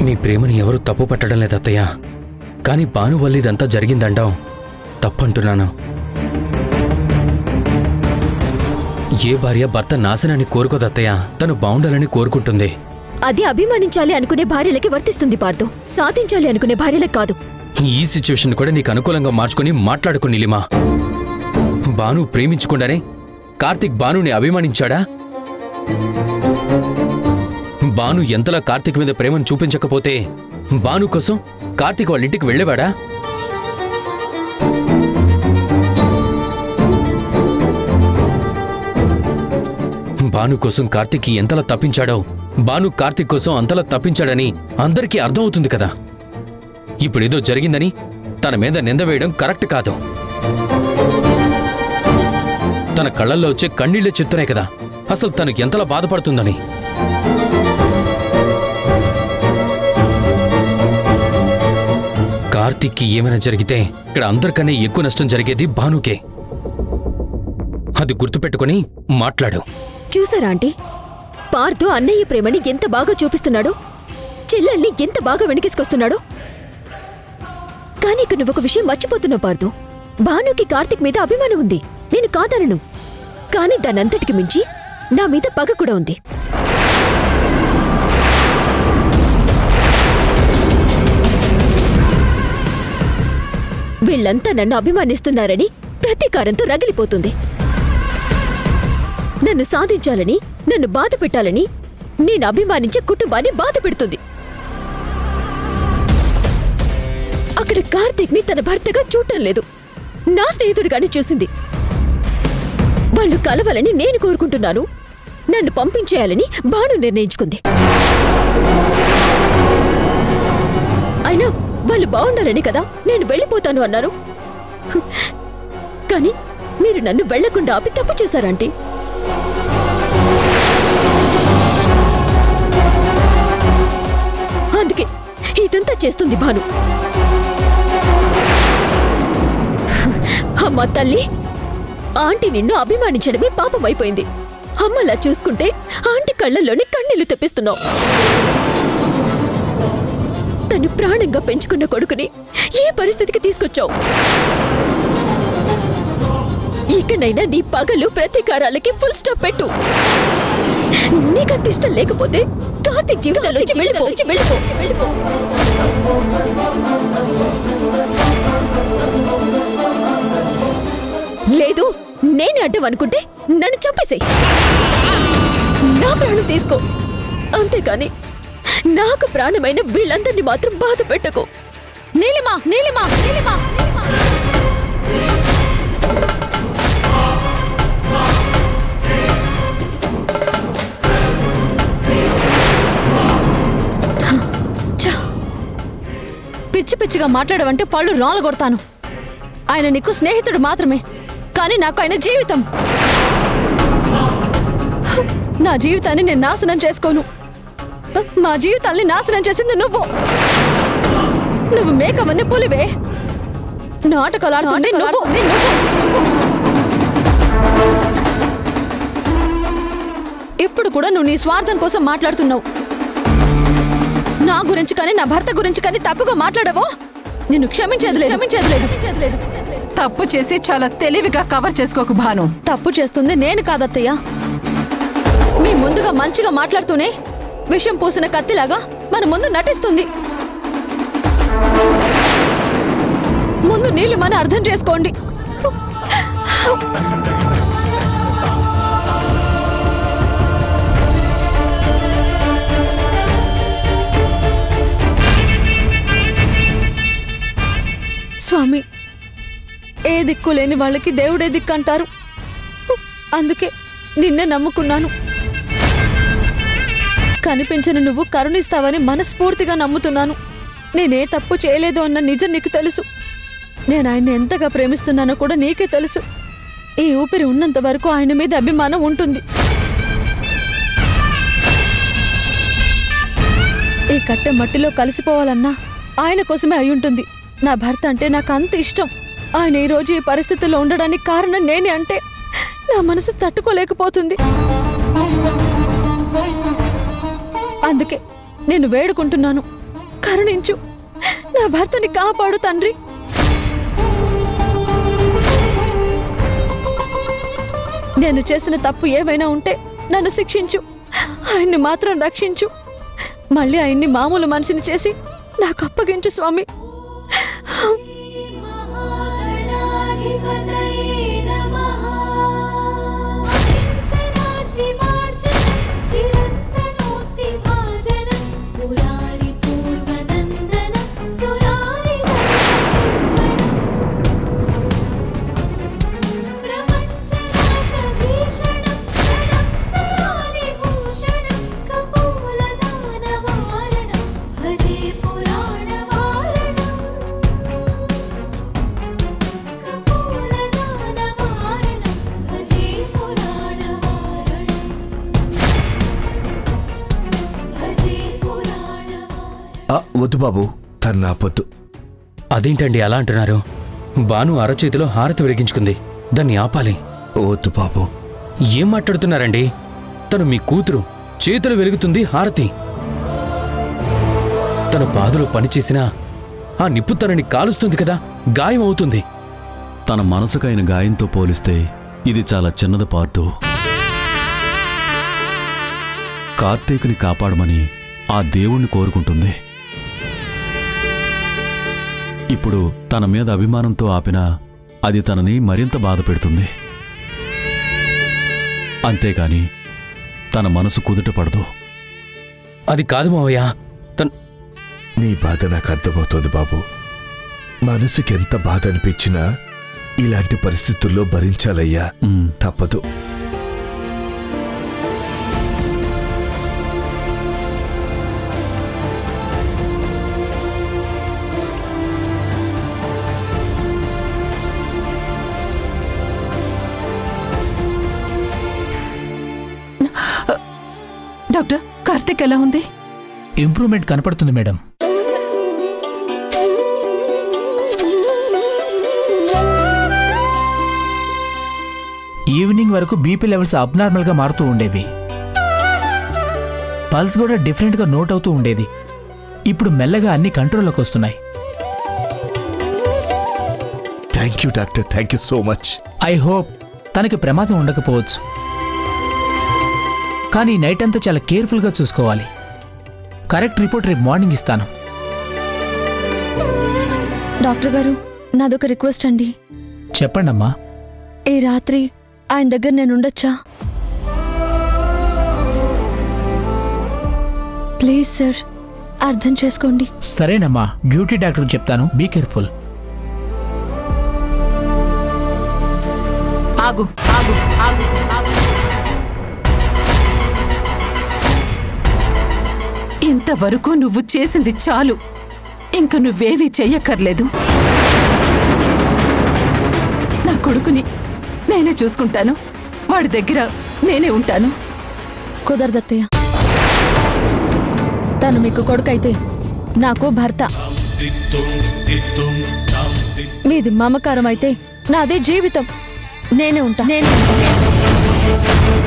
మీ ప్రేమని ఎవరు తప్పు పట్టడం లేదు అత్తయ్య కానీ భాను వల్ల ఇదంతా జరిగిందంటాం తప్పంటున్నాను ఏ భార్య భర్త నాశనాన్ని కోరుకోదు అత్తయ్య తను బాగుండాలని కోరుకుంటుంది అది అభిమానించాలి అనుకునే భార్యలకి వర్తిస్తుంది పార్దు సాధించాలి అనుకునే భార్యలకు కాదు ఈ సిచ్యువేషన్ కూడా నీకు అనుకూలంగా మార్చుకొని మాట్లాడుకో నీలిమా బాను ప్రేమించకుండానే కార్తిక్ బానుని అభిమానించాడా బాను ఎంతలా కార్తిక్ మీద ప్రేమను చూపించకపోతే బాను కోసం కార్తిక్ వాళ్ళ ఇంటికి వెళ్ళేవాడా బాను కోసం కార్తిక్ ఎంతలా తప్పించాడో బాను కార్తిక్ కోసం అంతలా తప్పించాడని అందరికీ అర్థమవుతుంది కదా ఇప్పుడేదో జరిగిందని తన మీద నింద వేయడం కరెక్ట్ కాదు తన కళ్ళల్లో వచ్చే కన్నీళ్లే చెప్తున్నాయి కదా అసలు తను ఎంతలా బాధపడుతుందని కార్తిక్కి ఏమైనా జరిగితే ఇక్కడ అందరికన్నా ఎక్కువ నష్టం జరిగేది భానుకే అది గుర్తుపెట్టుకొని మాట్లాడు చూసారా ఆంటీ పార్థు అన్నయ్య ప్రేమని ఎంత బాగా చూపిస్తున్నాడు చెల్లెల్ని ఎంత బాగా వెనకేసుకొస్తున్నాడు కానీ ఇక్కడ నువ్వు ఒక విషయం మర్చిపోతున్నావు పార్థు భానుకి కార్తిక్ మీద అభిమానం ఉంది నేను కాదనను కానీ దానంతటికి మించి నా మీద పగ కూడా ఉంది వీళ్ళంతా నన్ను అభిమానిస్తున్నారని ప్రతీకారంతో రగిలిపోతుంది నన్ను సాధించాలని నన్ను బాధ పెట్టాలని నేను అభిమానించే కుటుంబాన్ని బాధ పెడుతుంది అక్కడ కార్తీక్ ని తన భర్తగా చూడటం లేదు నా స్నేహితుడిగానే చూసింది వాళ్ళు కలవాలని నేను కోరుకుంటున్నాను నన్ను పంపించేయాలని భాను నిర్ణయించుకుంది అయినా వాళ్ళు బాగుండాలని కదా నేను వెళ్ళిపోతాను అన్నారు హ్, కానీ మీరు నన్ను వెళ్లకుండా ఆపి తప్పు చేశారంటీ అందుకే ఇదంతా చేస్తుంది భాను అమ్మ తల్లి ఆంటీ నిన్ను అభిమానించడమే పాపమైపోయింది అమ్మలా చూసుకుంటే ఆంటీ కళ్ళల్లోని కన్నీళ్లు తెప్పిస్తున్నావు తను ప్రాణంగా పెంచుకున్న కొడుకుని ఏ పరిస్థితికి తీసుకొచ్చావు ఇకనైనా నీ పగలు ప్రతీకారాలకి ఫుల్ స్టాప్ పెట్టు నీకంత ఇష్టం లేకపోతే కార్తీక్ జీవితంలోంచి వెళ్ళిపో వెళ్ళిపో వెళ్ళిపో లేదు నేనే అడ్డం అనుకుంటే నన్ను చంపేసేయ్ నా ప్రాణం తీసుకో అంతేకాని నాకు ప్రాణమైన వీళ్ళందరినీ మాత్రం బాధ పెట్టకు నీలిమా నీలిమా నీలిమా నీలిమా ఛ! పిచ్చి పిచ్చిగా మాట్లాడవంటే పళ్ళు రాళ్ళు కొడతాను ఆయన నీకు స్నేహితుడు మాత్రమే కానీ నాకు ఆయన జీవితం నా జీవితాన్ని నేను నాశనం చేసుకోను మా జీవితాల్ని నాశనం చేసింది నువ్వు నువ్వు మేకవన్నీ పులివే నాటకాలు ఆడుతుంది నువ్వు నువ్వు. ఇప్పుడు కూడా నువ్వు నీ స్వార్థం కోసం మాట్లాడుతున్నావు నా గురించి కానీ నా భర్త గురించి కానీ తప్పుగా మాట్లాడవో నిన్ను క్షమించేది లేదు క్షమించేది లేదు క్షమించేది లేదు. తప్పు చేసి చాలా తెలివిగా కవర్ చేసుకోకు భాను తప్పు చేస్తుంది నేను కాదత్తయ్య మీ ముందుగా మంచిగా మాట్లాడుతూనే విషం పూసిన కత్తిలాగా మన ముందు నటిస్తుంది ముందు నీళ్ళు మన అర్థం చేసుకోండి స్వామి ఏ దిక్కు లేని వాళ్ళకి దేవుడే దిక్కు అంటారు అందుకే నిన్నే నమ్ముకున్నాను కనిపించని నువ్వు కరుణిస్తావని మనస్ఫూర్తిగా నమ్ముతున్నాను నేనే తప్పు చేయలేదు అన్న నిజం నీకు తెలుసు నేను ఆయన్ని ఎంతగా ప్రేమిస్తున్నానో కూడా నీకే తెలుసు ఈ ఊపిరి ఉన్నంత వరకు ఆయన మీద అభిమానం ఉంటుంది ఈ కట్టె మట్టిలో కలిసిపోవాలన్నా ఆయన కోసమే అయి ఉంటుంది నా భర్త అంటే నాకు అంత ఇష్టం ఆయన ఈ రోజు ఈ పరిస్థితిలో ఉండడానికి కారణం నేనే అంటే నా మనసు తట్టుకోలేకపోతుంది అందుకే నేను వేడుకుంటున్నాను కరుణించు నా భర్తని కాపాడు తండ్రి నేను చేసిన తప్పు ఏమైనా ఉంటే నన్ను శిక్షించు ఆయన్ని మాత్రం రక్షించు మళ్ళీ ఆయన్ని మామూలు మనిషిని చేసి నాకు అప్పగించు స్వామి महागणाधिपतये नमः किञ्चनार्तिमार्जनं चिरन्तनोक्तिभाजनं पुरारिपूर्वनन्दनं प्रपञ्चनाशभीषणं धनञ्जयादिभूषणं कपोलदानवारणं भजे पुराणवारणम् कपोलदानवारणं भजे पुराणवारणम् भजे पुराणवारणम् ఆ, వద్దు బాబు తను నా పొద్దు అదేంటండి అలా అంటున్నారు బాను అరచేతిలో హారతి వెలిగించుకుంది దాన్ని ఆపాలి వద్దు బాబు ఏం మాట్లాడుతున్నారండి తను మీ కూతురు చేతులు వెలుగుతుంది హారతి తన పాదులో పనిచేసినా ఆ నిప్పు తనని కాలుస్తుంది కదా గాయం అవుతుంది తన మనసుకైన గాయంతో పోలిస్తే ఇది చాలా చిన్నది పార్దు కార్తీకుని కాపాడమని ఆ దేవుణ్ణి కోరుకుంటుంది ఇప్పుడు తన మీద అభిమానంతో ఆపినా అది తనని మరింత బాధ పెడుతుంది అంతేగాని తన మనసు కుదుట పడదు అది కాదు మావయ్య తన నీ బాధ నాకు అర్థమవుతోంది బాబు మనసుకి ఎంత బాధ అనిపించినా ఇలాంటి పరిస్థితుల్లో భరించాలయ్యా ఉమ్, తప్పదు డాక్టర్ కార్తిక్ ఎలా ఉంది ఇంప్రూవ్మెంట్ కనపడుతుంది మేడం ఈవినింగ్ వరకు బీపీ లెవెల్స్ అబ్నార్మల్గా మారుతూ ఉండేవి పల్స్ కూడా డిఫరెంట్గా నోట్ అవుతూ ఉండేది ఇప్పుడు మెల్లగా అన్ని కంట్రోల్లోకి వస్తున్నాయి thank you doctor thank you so much I hope తనకి ప్రమాదం ఉండకపోవచ్చు కానీ నైట్ అంతా చాలా కేర్ఫుల్గా చూసుకోవాలి కరెక్ట్ రిపోర్ట్ రేపు మార్నింగ్ ఇస్తాను డాక్టర్ గారు నాదొక రిక్వెస్ట్ అండి చెప్పండి అమ్మా ఈ రాత్రి ఆయన దగ్గర నేను ఉండొచ్చా ప్లీజ్ సార్ అర్థం చేసుకోండి సరేనమ్మా డ్యూటీ డాక్టర్ చెప్తాను బీ కేర్ఫుల్ ఆగు ఆగు ఆగు ఆగు ఇంతవరకు నువ్వు చేసింది చాలు ఇంక నువ్వేవీ చెయ్యక్కర్లేదు నా కొడుకుని నేనే చూసుకుంటాను వాడి దగ్గర నేనే ఉంటాను కుదరదత్తయ్య తను మీకు కొడుకైతే నాకు భర్త మీది మమకారం అయితే నాది జీవితం నేనే ఉంటా నేనే ఉంటా.